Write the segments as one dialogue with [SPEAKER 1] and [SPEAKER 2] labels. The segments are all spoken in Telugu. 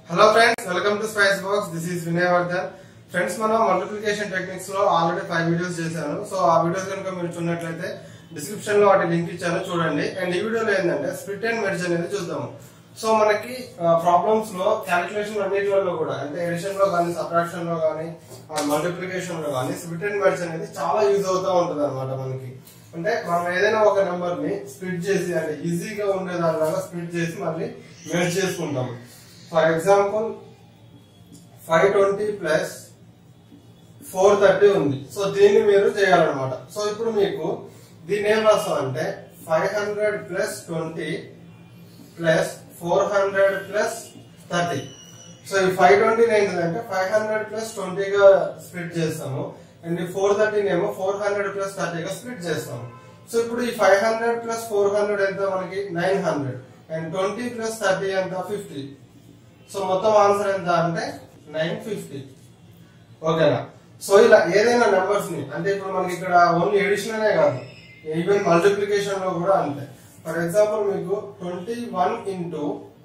[SPEAKER 1] Hello friends welcome to spice box this is Vinayavardhan friends మనం మల్టిప్లికేషన్ టెక్నిక్స్ లో ఆల్రెడీ ఫైవ్ వీడియోస్ చేశాను సో ఆ వీడియోస్ కనుక మీరు చూడనట్లయితే డిస్క్రిప్షన్ లో వాటి లింక్ ఇచ్చాను చూడండి అండ్ ఈ వీడియోలో ఏంటంటే స్ప్లిట్ అండ్ మెర్జ్ అనేది చూద్దాము సో మనకి ప్రాబ్లమ్స్ లో క్యాలిక్యులేషన్ అన్నిటిలో కూడా అంటే ఎడిషన్ లో కానీ సబ్ట్రాక్షన్ లో కానీ మల్టిప్లికేషన్ లో కానీ స్ప్లిట్ అండ్ మెర్జ్ అనేది చాలా యూజ్ అవుతా ఉంటుంది అనమాట మనకి అంటే మనం ఏదైనా ఒక నెంబర్ ని స్ప్లిట్ చేసి అంటే ఈజీగా ఉండేదానిలాగా స్ప్లిట్ చేసి మళ్ళీ మెర్జ్ చేసుకుంటాము for example five twenty plus four thirty ఉంది సో దీన్ని మీరు చేయాలన్నమాట సో ఇప్పుడు మీకు దీన్ని ఏం రాస్తాం అంటే five hundred plus twenty plus four hundred plus thirty so ఈ ఫైవ్ ట్వంటీ ఏంటంటే ఫైవ్ హండ్రెడ్ ప్లస్ ట్వంటీగా స్ప్లిట్ చేస్తాము అండ్ ఈ ఫోర్ థర్టీని ఏమో ఫోర్ హండ్రెడ్ ప్లస్ థర్టీగా స్ప్లిట్ చేస్తాము సో ఇప్పుడు ఈ five hundred plus four hundred ఎంత మనకి nine hundred and twenty plus thirty ఎంత ఫిఫ్టీ సో మొత్తం ఆన్సర్ ఎంత అంటే నైన్ ఫిఫ్టీ ఓకేనా సో ఇలా ఏదైనా నెంబర్స్ ని అంటే ఇప్పుడు మనకి ఇక్కడ ఓన్లీ ఎడిషన్ అనే కాదు ఈవెన్ మల్టిప్లికేషన్ లో కూడా అంతే ఫర్ ఎగ్జాంపుల్ మీకు ట్వంటీ వన్ ఇంటూ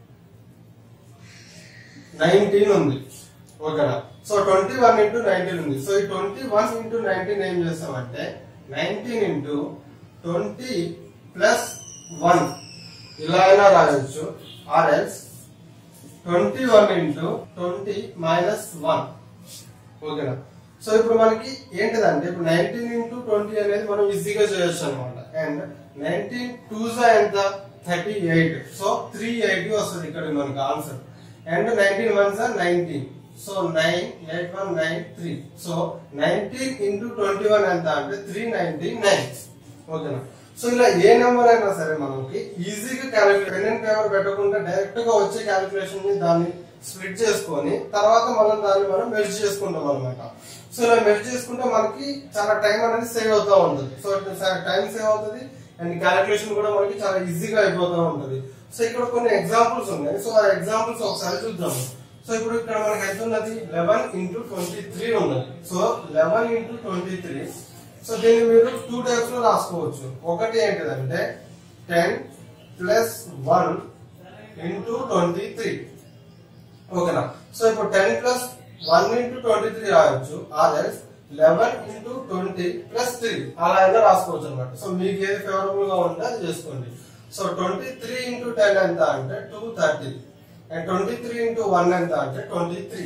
[SPEAKER 1] నైన్టీన్ ఉంది ఓకేనా so twenty one into nineteen ఉంది సో ఈ ట్వంటీ వన్ ఇంటూ నైన్టీన్ ఏం చేస్తామంటే nineteen into twenty plus one ఇలా అయినా రాయొచ్చు or else twenty one into twenty minus one ఓకేనా సో ఇప్పుడు మనకి ఏంటిదంటే ఇప్పుడు నైన్టీన్ ఇంటూ ట్వంటీ అనేది మనం ఈజీగా చేయొచ్చు అనమాట అండ్ నైన్టీన్ టూ జా ఎంత thirty eight so three eighty వస్తుంది ఇక్కడ మనకి ఆన్సర్ అండ్ నైన్టీన్ వన్ జా nineteen so nine eight one nine three so nineteen into twenty one ఎంత అంటే త్రీ నైన్టీ నైన్ ఓకేనా సో ఇలా ఏ నెంబర్ అయినా సరే మనకి ఈజీగా క్యాలిక్యులేట్ పెన్ అండ్ పేపర్ పెట్టకుండా డైరెక్ట్ గా వచ్చే క్యాలిక్యులేషన్ ని దాన్ని స్ప్లిట్ చేసుకొని తర్వాత మనం దాన్ని మనం మెర్జ్ చేసుకుంటాం అనమాట సో ఇలా మెర్జ్ చేసుకుంటే మనకి చాలా టైం అనేది సేవ్ అవుతా ఉంటుంది సో టైం సేవ్ అవుతుంది అండ్ క్యాలిక్యులేషన్ కూడా మనకి చాలా ఈజీగా అయిపోతూ ఉంటుంది సో ఇక్కడ కొన్ని ఎగ్జాంపుల్స్ ఉన్నాయి సో ఆ ఎగ్జాంపుల్స్ ఒకసారి చూద్దాము సో ఇప్పుడు ఇక్కడ మనకి ఎంత ఉన్నది లెవెన్ ఇంటూ ట్వంటీ త్రీ ఉన్నది so eleven into twenty three so దీన్ని మీరు టూ టైప్స్ లో రాసుకోవచ్చు ఒకటి ఏంటిదంటే ten plus one into twenty three ఓకేనా సో ఇప్పుడు ten plus one into twenty three రాయొచ్చు others eleven into twenty plus three అలా అయినా రాసుకోవచ్చు అనమాట సో మీకు ఏది ఫేవరబుల్ గా ఉంటే అది చేసుకోండి so twenty three into ten ఎంత అంటే two thirty and twenty three into one ఎంత అంటే ట్వంటీ త్రీ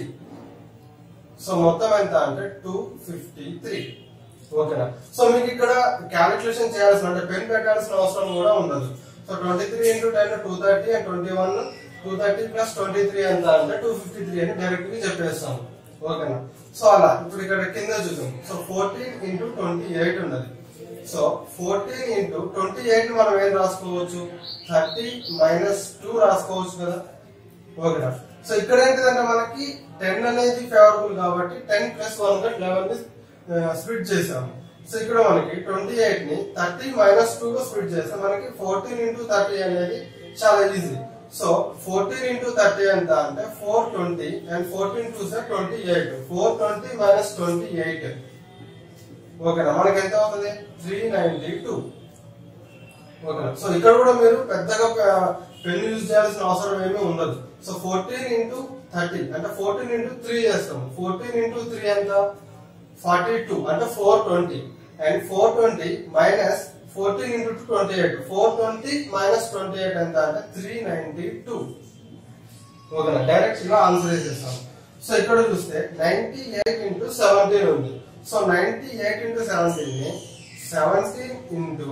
[SPEAKER 1] సో మొత్తం ఎంత అంటే టూ ఫిఫ్టీ త్రీ ఓకేనా సో మీకు ఇక్కడ క్యాలిక్యులేషన్ చేయాల్సిన అంటే పెన్ పెట్టాల్సిన అవసరం కూడా ఉండదు so twenty three into ten two thirty and twenty one two thirty plus twenty three ఎంత అంటే టూ ఫిఫ్టీ త్రీ అని డైరెక్ట్ గా చెప్పేస్తాం ఓకేనా సో అలా ఇప్పుడు ఇక్కడ కింద చూద్దాం so fourteen into twenty eight ఉన్నది so fourteen into twenty eight మనం ఏం రాసుకోవచ్చు థర్టీ మైనస్ టూ రాసుకోవచ్చు కదా ఓకేనా సో ఇక్కడ ఏంటిదంటే మనకి టెన్ అనేది ఫేవరబుల్ కాబట్టి టెన్ ప్లస్ వన్ గా లెవెన్ ని స్ప్లిట్ చేసాము సో ఇక్కడ మనకి ట్వంటీ ఎయిట్ ని థర్టీ మైనస్ టూ గా స్ప్లిట్ చేస్తే మనకి ఫోర్టీన్ ఇంటూ థర్టీ అనేది చాలా easy so fourteen into thirty ఎంత అంటే four twenty and fourteen two are twenty eight four twenty minus twenty eight ఓకేనా మనకి ఎంత అవుతుంది త్రీ నైన్టీ టూ ఓకేనా సో ఇక్కడ కూడా మీరు పెద్దగా పెన్ యూజ్ చేయాల్సిన అవసరం ఏమీ ఉండదు సో ఫోర్టీన్ ఇంటూ థర్టీ అంటే ఫోర్టీన్ ఇంటూ త్రీ చేస్తాము ఫోర్టీన్ ఇంటూ త్రీ ఎంత ఫార్టీ టూ అంటే four twenty and four twenty minus fourteen into twenty eight four twenty minus twenty eight ఎంత అంటే త్రీ నైన్టీ టూ ఓకేనా డైరెక్ట్ ఇలా ఆన్సర్ చేసేస్తాం సో ఇక్కడ చూస్తే నైన్టీ ఎయిట్ ఇంటూ సెవెంటీన్ ఉంది so ninety eight into seventeen ని seventeen into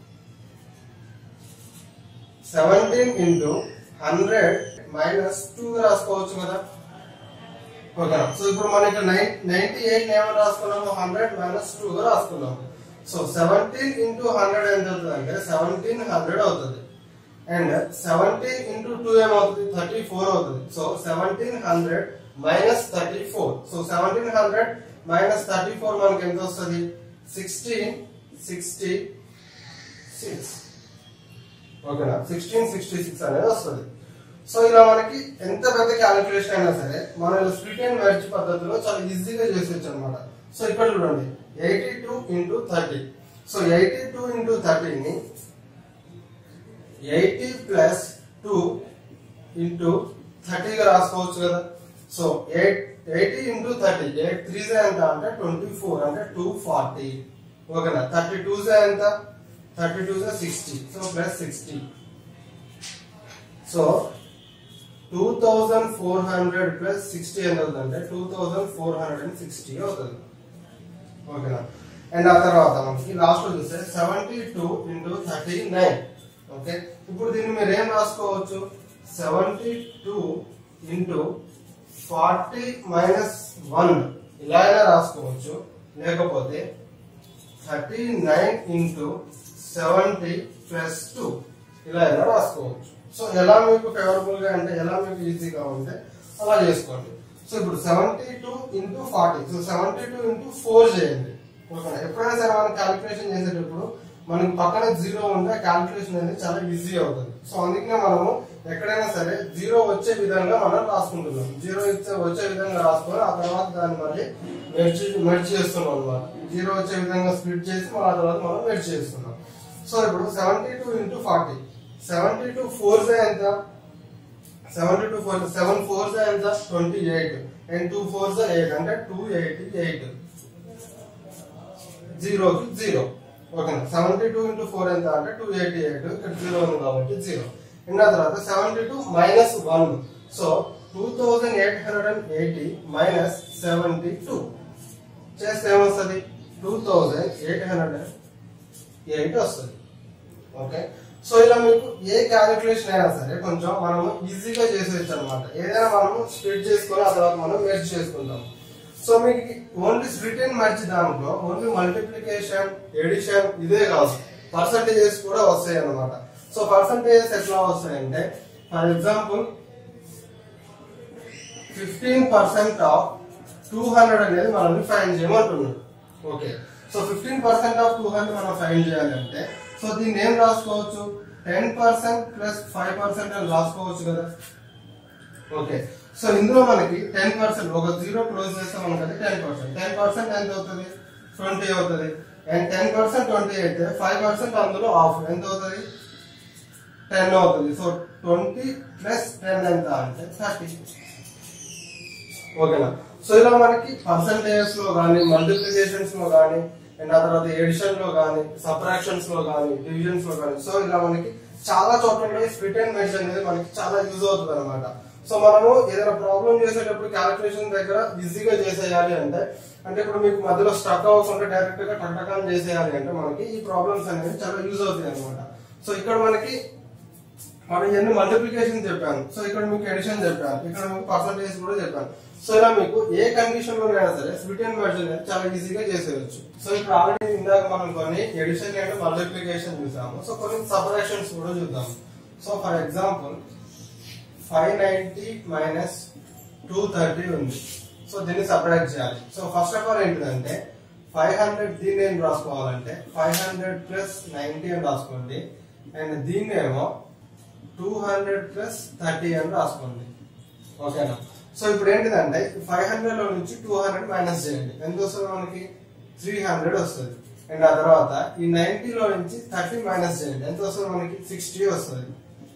[SPEAKER 1] seventeen into hundred minus two రాసుకోవచ్చు కదా ఓకేనా సో ఇప్పుడు మనకి నైన్టీ ఎయిట్ ఏమని రాసుకున్నాము హండ్రెడ్ మైనస్ టూ గా రాసుకున్నాము సో సెవెంటీన్ ఇంటూ హండ్రెడ్ ఎంత అవుతుంది అంటే సెవెంటీన్ హండ్రెడ్ అవుతుంది అండ్ సెవెంటీన్ ఇంటూ టూ ఏమవుతుంది థర్టీ ఫోర్ అవుతుంది so seventeen hundred minus thirty four so seventeen hundred minus thirty four మనకి ఎంత వస్తుంది సిక్స్టీన్ సిక్స్టీ సిక్స్ ఓకేనా సిక్స్టీన్ సిక్స్టీ సిక్స్ అనేది వస్తుంది సో ఇలా మనకి ఎంత పెద్ద క్యాలిక్యులేషన్ అయినా సరే మనం ఇలా స్ప్లిట్ అండ్ మెర్జ్ పద్ధతిలో చాలా ఈజీగా చేసేయచ్చు అనమాట సో ఇక్కడ చూడండి eighty two into thirty so eighty two into థర్టీని ఎయిటీ ప్లస్ టూ ఇంటూ థర్టీగా రాసుకోవచ్చు కదా so eight eighty into thirty eight three ఎంత అంటే ట్వంటీ ఫోర్ అంటే టూ ఫార్టీ ఓకేనా థర్టీ టూ ఎంత thirty two sixty so plus sixty so two thousand four hundred plus sixty ఎంత అవుతుందంటే two thousand four hundred and sixty అవుతుంది ఓకేనా అండ్ ఆ తర్వాత మనకి లాస్ట్ చూస్తే seventy two into thirty nine okay ఇప్పుడు దీన్ని మీరు ఏం రాసుకోవచ్చు seventy two into forty minus one ఇలా అయినా రాసుకోవచ్చు లేకపోతే thirty nine into seventy plus two ఇలా అయినా రాసుకోవచ్చు సో ఎలా మీకు ఫేవరబుల్ గా అంటే ఎలా మీకు ఈజీగా ఉంటే అలా చేసుకోండి సో ఇప్పుడు seventy two into forty so seventy two into four చేయండి ఓకేనా ఎప్పుడైనా సరే మనం క్యాలిక్యులేషన్ చేసేటప్పుడు మనకి పక్కన జీరో ఉంటే క్యాలిక్యులేషన్ అనేది చాలా ఈజీ అవుతుంది సో అందుకనే మనము ఎక్కడైనా సరే జీరో వచ్చే విధంగా మనం రాసుకుంటున్నాం జీరో ఇచ్చే వచ్చే విధంగా రాసుకొని ఆ తర్వాత దాన్ని మళ్ళీ మెర్చి మెర్చి చేస్తున్నాం అనమాట జీరో వచ్చే విధంగా స్ప్లిట్ చేసి మళ్ళీ ఆ తర్వాత మనం మెర్చి చేస్తున్నాం సో ఇప్పుడు seventy two into forty seventy two four ఎంత seventy two four seven four ఎంత twenty eight and two four eight అంటే టూ ఎయిటీ ఎయిట్ జీరోకి జీరో ఓకేనా సెవెంటీ టూ ఇంటూ ఫోర్ ఎంత అంటే టూ ఎయిటీ ఎయిట్ ఇక్కడ జీరో ఉంది కాబట్టి జీరో ఇంకా తర్వాత seventy two minus one so two thousand eight hundred and eighty minus seventy two చేస్తే ఏమొస్తుంది two thousand eight hundred and eight వస్తుంది ఓకే సో ఇలా మీకు ఏ క్యాలిక్యులేషన్ అయినా సరే కొంచెం మనము ఈజీగా చేసేయచ్చు అనమాట ఏదైనా మనము స్ప్లిట్ చేసుకొని ఆ తర్వాత మనం మెర్జ్ చేసుకుంటాం సో మీకు ఓన్లీ స్ప్లిట్ అండ్ మెర్జ్ దాంట్లో ఓన్లీ మల్టిప్లికేషన్ ఎడిషన్ ఇదే కాదు పర్సంటేజెస్ కూడా వస్తాయి అన్నమాట సో పర్సంటేజెస్ ఎట్లా వస్తాయంటే for example fifteen percent of two hundred అనేది మనల్ని ఫైన్ చేయమంటున్నాడు okay so fifteen percent of two hundred మనం ఫైన్ చేయాలంటే సో దీన్ని ఏం రాసుకోవచ్చు ten percent plus five percent అని రాసుకోవచ్చు కదా ఓకే సో ఇందులో మనకి టెన్ పర్సెంట్ ఒక జీరో క్లోజ్ చేస్తే మనకి అది టెన్ పర్సెంట్ టెన్ పర్సెంట్ ఎంత అవుతుంది ట్వంటీ అవుతుంది అండ్ టెన్ పర్సెంట్ ట్వంటీ అయితే ఫైవ్ పర్సెంట్ అందులో ఆఫ్ ఎంత అవుతుంది టెన్ అవుతుంది సో ట్వంటీ ప్లస్ టెన్ ఎంత అంటే థర్టీ ఓకేనా సో ఇలా మనకి పర్సంటేజెస్ లో కానీ మల్టిప్లికేషన్స్ లో కానీ అండ్ ఆ తర్వాత ఎడిషన్ లో కానీ సబ్ట్రాక్షన్స్ లో కానీ డివిజన్స్ లో కానీ సో ఇలా మనకి చాలా చోట్ల స్ప్లిట్ అండ్ మెర్జ్ అనేది మనకి చాలా యూజ్ అవుతుంది అనమాట సో మనము ఏదైనా ప్రాబ్లం చేసేటప్పుడు క్యాలిక్యులేషన్ దగ్గర ఈజీగా చేసేయాలి అంటే అంటే ఇప్పుడు మీకు మధ్యలో స్టక్ అవ్వకుండా డైరెక్ట్ గా టక్టకాన్ చేసేయాలి అంటే మనకి ఈ ప్రాబ్లమ్స్ అనేవి చాలా యూజ్ అవుతాయి అనమాట సో ఇక్కడ మనకి మనం ఎన్ని మల్టిప్లికేషన్ చెప్పాను సో ఇక్కడ మీకు ఎడిషన్ చెప్పాను ఇక్కడ మీకు పర్సంటేజ్ కూడా చెప్పాను సో ఇలా మీకు ఏ కండిషన్ లో అయినా సరే స్ప్లిట్ అండ్ మెర్జ్ అనేది చాలా ఈజీగా చేసేయచ్చు సో ఇప్పుడు ఆల్రెడీ ఇందాక మనం కొన్ని ఎడిషన్ అండ్ మల్టిప్లికేషన్ చూసాము సో కొన్ని సపరేషన్స్ కూడా చూద్దాం so for example five ninety minus two thirty ఉంది సో దీన్ని సపరేట్ చేయాలి సో ఫస్ట్ ఆఫ్ ఆల్ ఏంటిదంటే ఫైవ్ హండ్రెడ్ దీన్ని ఏం రాసుకోవాలంటే ఫైవ్ హండ్రెడ్ ప్లస్ నైన్టీ అని రాసుకోండి అండ్ దీన్ని ఏమో టూ హండ్రెడ్ ప్లస్ థర్టీ అని రాసుకోండి ఓకేనా సో ఇప్పుడు ఏంటిదంటే ఫైవ్ హండ్రెడ్ లో నుంచి టూ హండ్రెడ్ మైనస్ చేయండి ఎంత వస్తుంది మనకి త్రీ హండ్రెడ్ వస్తుంది అండ్ ఆ తర్వాత ఈ 90 లో నుంచి థర్టీ మైనస్ చేయండి ఎంత వస్తుంది మనకి సిక్స్టీ వస్తుంది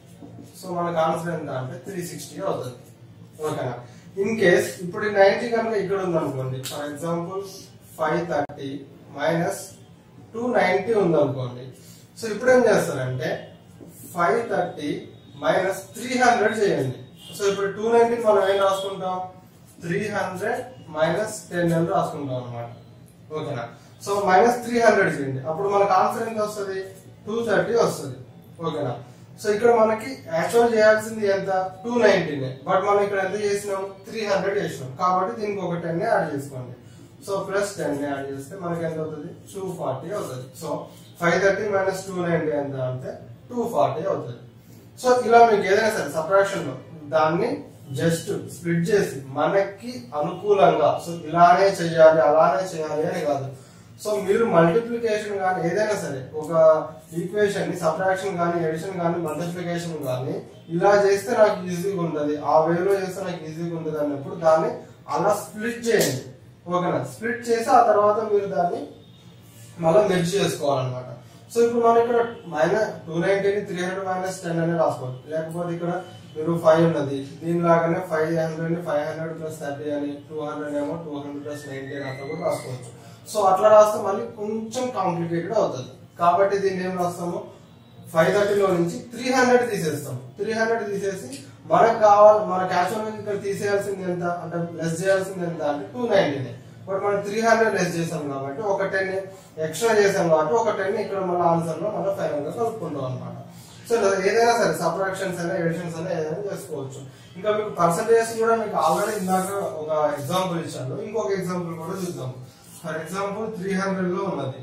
[SPEAKER 1] సో మనకు ఆన్సర్ ఎంత అంటే త్రీ సిక్స్టీ అవుతుంది ఓకేనా ఇన్ కేస్ ఇప్పుడు ఈ నైన్టీ కనుక ఇక్కడ ఉంది అనుకోండి for example five thirty minus two ninety ఉంది అనుకోండి సో ఇప్పుడు ఏం చేస్తారంటే five thirty minus three hundred చేయండి సో ఇప్పుడు టూ నైన్టీ మనం ఏం రాసుకుంటాం త్రీ హండ్రెడ్ మైనస్ టెన్ అని రాసుకుంటాం అనమాట ఓకేనా సో మైనస్ త్రీ హండ్రెడ్ చేయండి అప్పుడు మనకు ఆన్సర్ ఎంత వస్తుంది టూ థర్టీ వస్తుంది ఓకేనా సో ఇక్కడ మనకి యాక్చువల్ చేయాల్సింది ఎంత టూ నైన్టీనే బట్ మనం ఇక్కడ ఎంత చేసినాం త్రీ హండ్రెడ్ చేసినాం కాబట్టి దీనికి ఒక టెన్ యాడ్ చేసుకోండి సో ప్లస్ టెన్ యాడ్ చేస్తే మనకి ఎంత అవుతుంది టూ ఫార్టీ అవుతుంది so five thirty minus two ninety ఎంత అంటే టూ ఫార్టీ అవుతుంది సో ఇలా మీకు ఏదైనా సరే సపరేషన్ లో దాన్ని జస్ట్ స్ప్లిట్ చేసి మనకి అనుకూలంగా సో ఇలానే చేయాలి అలానే చేయాలి అని కాదు సో మీరు మల్టిప్లికేషన్ కానీ ఏదైనా సరే ఒక ఈక్వేషన్ ని సబ్ట్రాక్షన్ కానీ ఎడిషన్ కానీ మల్టిప్లికేషన్ కానీ ఇలా చేస్తే నాకు ఈజీగా ఉంటుంది ఆ వేలో చేస్తే నాకు ఈజీగా ఉంటుంది అన్నప్పుడు దాన్ని అలా స్ప్లిట్ చేయండి ఓకేనా స్ప్లిట్ చేసి ఆ తర్వాత మీరు దాన్ని మళ్ళీ మెర్జ్ చేసుకోవాలన్నమాట సో ఇప్పుడు మనం ఇక్కడ మైనస్ టూ నైన్టీని త్రీ హండ్రెడ్ మైనస్ టెన్ అని రాసుకోవచ్చు లేకపోతే ఇక్కడ మీరు ఫైవ్ ఉన్నది దీనిలాగానే five hundred five hundred plus thirty అని టూ హండ్రెడ్ ఏమో టూ హండ్రెడ్ ప్లస్ నైన్టీ అని అట్లా కూడా రాసుకోవచ్చు సో అట్లా రాస్తే మళ్ళీ కొంచెం కాంప్లికేటెడ్ అవుతుంది కాబట్టి దీన్ని ఏం రాస్తాము ఫైవ్ థర్టీలో నుంచి త్రీ హండ్రెడ్ తీసేస్తాం త్రీ హండ్రెడ్ తీసేసి మనకు కావాలి మన క్యాష్ ఇక్కడ తీసేయాల్సింది ఎంత అంటే లెస్ చేయాల్సింది ఎంత అంటే టూ నైన్టీనే బట్ మనం త్రీ హండ్రెడ్ లెస్ చేసాం కాబట్టి ఒక టెన్ ఎక్స్ట్రా చేసాం కాబట్టి ఒక టెన్ ఇక్కడ మన ఆన్సర్ లో మనం ఫైనల్ గా కలుపుకుంటాం అనమాట సో ఏదైనా సరే సబ్ట్రాక్షన్స్ అయినా ఎడిషన్స్ అయినా ఏదైనా చేసుకోవచ్చు ఇంకా మీకు పర్సంటేజ్ కూడా మీకు ఆల్రెడీ ఇందాక ఒక ఎగ్జాంపుల్ ఇచ్చాను ఇంకొక ఎగ్జాంపుల్ కూడా చూద్దాం ఫర్ ఎగ్జాంపుల్ త్రీ హండ్రెడ్ లో ఉన్నది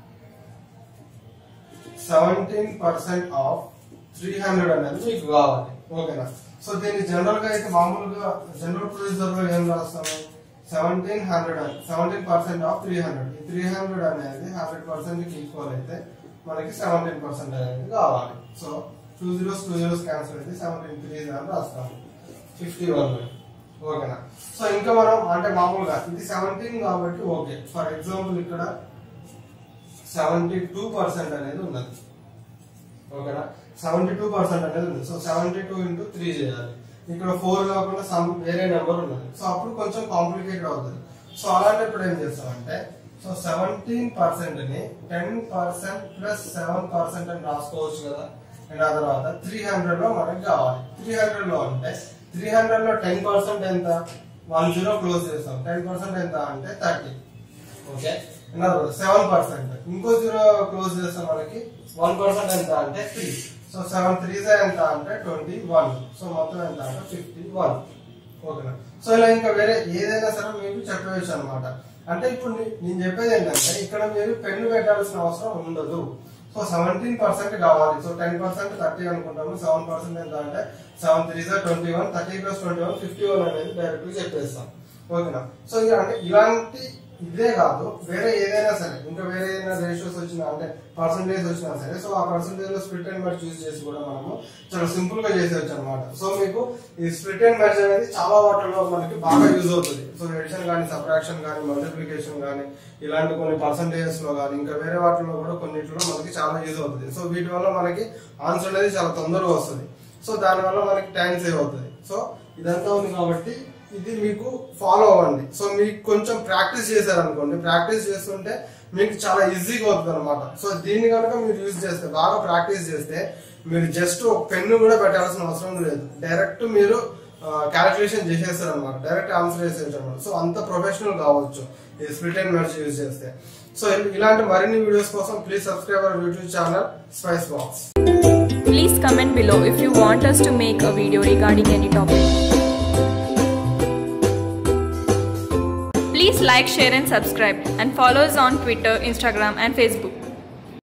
[SPEAKER 1] seventeen percent of three hundred అనేది మీకు కావాలి ఓకేనా సో దీన్ని జనరల్ గా అయితే మామూలుగా జనరల్ ప్రొడ్యూసర్ లో ఏం రాస్తాము సెవెంటీన్ హండ్రెడ్ అని seventeen percent of three hundred ఈ త్రీ హండ్రెడ్ అనేది హండ్రెడ్ పర్సెంట్ కి ఈక్వల్ అయితే మనకి సెవెంటీన్ పర్సెంట్ అనేది కావాలి so two zeros two zeros cancel అయితే సెవెంటీన్ త్రీ అని రాస్తాము ఫిఫ్టీ వన్ ఓకేనా సో ఇంకా మనం అంటే మామూలుగా ఇది సెవెంటీన్ కాబట్టి ఓకే ఫర్ ఎగ్జాంపుల్ ఇక్కడ సెవెంటీ టూ పర్సెంట్ అనేది ఉన్నది ఓకేనా సెవెంటీ టూ పర్సెంట్ అనేది ఉంది so seventy two into three చేయాలి ఇక్కడ ఫోర్ కాకుండా సమ్ వేరే నెంబర్ ఉన్నది సో అప్పుడు కొంచెం కాంప్లికేటెడ్ అవుతుంది సో అలాంటప్పుడు ఏం చేస్తామంటే సో సెవెంటీన్ పర్సెంట్ ని ten percent plus seven percent అని రాసుకోవచ్చు కదా అండ్ ఆ తర్వాత త్రీ హండ్రెడ్ లో మనకి కావాలి త్రీ హండ్రెడ్ లో అంటే త్రీ హండ్రెడ్ లో టెన్ పర్సెంట్ ఎంత వన్ జీరో క్లోజ్ చేస్తాం టెన్ పర్సెంట్ ఎంత అంటే థర్టీ ఓకే సెవెన్ పర్సెంట్ ఇంకో జీరో క్లోజ్ చేస్తే మనకి వన్ పర్సెంట్ ఎంత అంటే త్రీ సో సెవెన్ త్రీ ఎంత అంటే ట్వంటీ వన్ సో మొత్తం ఎంత అంటే ఫిఫ్టీ వన్ ఓకేనా సో ఇలా ఇంకా వేరే ఏదైనా సరే మీకు చెప్పవచ్చు అనమాట అంటే ఇప్పుడు నే- నేను చెప్పేది ఏంటంటే ఇక్కడ మీరు పెన్ను పెట్టాల్సిన అవసరం ఉండదు సో సెవెంటీన్ పర్సెంట్ కావాలి సో టెన్ పర్సెంట్ థర్టీ అనుకుంటాము సెవెన్ పర్సెంట్ ఎంత అంటే seven three twenty one thirty plus twenty one fifty one అనేది డైరెక్ట్ చెప్పేస్తాం ఓకేనా సో ఇక అంటే ఇలాంటి ఇదే కాదు వేరే ఏదైనా సరే ఇంకా వేరే ఏదైనా రేషియోస్ వచ్చినా అంటే పర్సంటేజ్ వచ్చినా సరే సో ఆ పర్సంటేజ్ లో స్ప్లిట్ అండ్ మెర్జ్ చూస్ చేసి కూడా మనము చాలా సింపుల్ గా చేసేవచ్చు అనమాట సో మీకు ఈ స్ప్లిట్ అండ్ మెర్జ్ అనేది చాలా వాటిలో మనకి బాగా యూజ్ అవుతుంది సో ఎడిషన్ కానీ సబ్ట్రాక్షన్ కానీ మల్టిప్లికేషన్ కానీ ఇలాంటి కొన్ని పర్సంటేజెస్ లో కానీ ఇంకా వేరే వాటిలో కూడా కొన్నిట్లో మనకి చాలా యూజ్ అవుతుంది సో వీటి వల్ల మనకి ఆన్సర్ అనేది చాలా తొందరగా వస్తుంది సో దాని వల్ల మనకి టైం సేవ్ అవుతుంది సో ఇదంతా ఉంది కాబట్టి ఇది మీకు ఫాలో అవ్వండి సో మీకు కొంచెం ప్రాక్టీస్ చేశారనుకోండి ప్రాక్టీస్ చేస్తుంటే మీకు చాలా ఈజీగా అవుతుంది అనమాట సో దీన్ని కనుక మీరు యూజ్ చేస్తే బాగా ప్రాక్టీస్ చేస్తే మీరు జస్ట్ ఒక పెన్ను కూడా పెట్టాల్సిన అవసరం లేదు డైరెక్ట్ మీరు క్యాలిక్యులేషన్ చేసేస్తారు అనమాట డైరెక్ట్ ఆన్సర్ చేసేయచ్చు అనమాట సో అంత ప్రొఫెషనల్ కావచ్చు ఈ స్ప్లిట్ అండ్ మెర్జ్ యూజ్ చేస్తే సో ఇలాంటి మరిన్ని వీడియోస్ కోసం please subscribe our YouTube channel Spice Box
[SPEAKER 2] Please comment below if you want us to make a video regarding any topic. Please like, share and subscribe and follow us on Twitter, Instagram and Facebook.